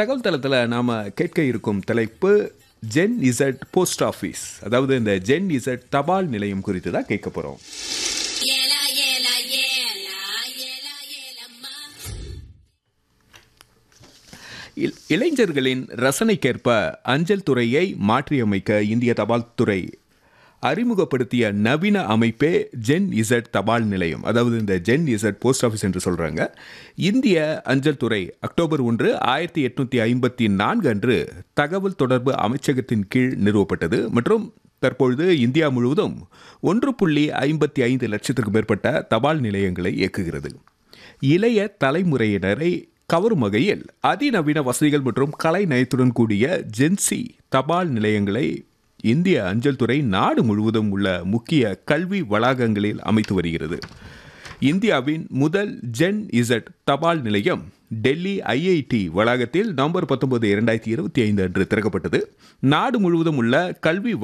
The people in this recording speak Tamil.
தகவல் தளத்தில் நாம் கேட்க இருக்கும் தலைப்பு ஜென் இசட் போஸ்ட் ஆஃபீஸ் அதாவது இந்த ஜென் இசட் தபால் நிலையம் குறித்து தான் கேட்க போகிறோம் ஏலா ஏலா ஏலா ஏலா ஏலம்மா இல்- இளைஞர்களின் ரசனைக்கேற்ப அஞ்சல் துறையை மாற்றியமைக்க இந்திய தபால் துறை அறிமுகப்படுத்திய நவீன அமைப்பே ஜென் இசட் தபால் நிலையம் அதாவது இந்த ஜென் இசட் போஸ்ட் ஆஃபீஸ் என்று சொல்றாங்க இந்திய அஞ்சல் துறை அக்டோபர் ஒன்று ஆயிரத்தி எட்நூத்தி ஐம்பத்தி நான்கு அன்று தகவல் தொடர்பு அமைச்சகத்தின் கீழ் நிறுவப்பட்டது மற்றும் தற்பொழுது இந்தியா முழுவதும் ஒன்று புள்ளி ஐம்பத்தி ஐந்து லட்சத்திற்கும் மேற்பட்ட தபால் நிலையங்களை இயக்குகிறது இளைய தலைமுறையினரை கவரும் வகையில் அதிநவீன வசதிகள் மற்றும் கலை நயத்துடன் கூடிய ஜென்சி தபால் நிலையங்களை இந்திய அஞ்சல் துறை நாடு முழுவதும் உள்ள முக்கிய கல்வி வளாகங்களில் அமைத்து வருகிறது இந்தியாவின் முதல் ஜென் இசட் தபால் நிலையம் டெல்லி ஐஐடி வளாகத்தில் நவம்பர் பத்தொன்பது இரண்டாயிரத்தி இருபத்தி ஐந்து அன்று திறக்கப்பட்டது நாடு முழுவதும் உள்ள கல்வி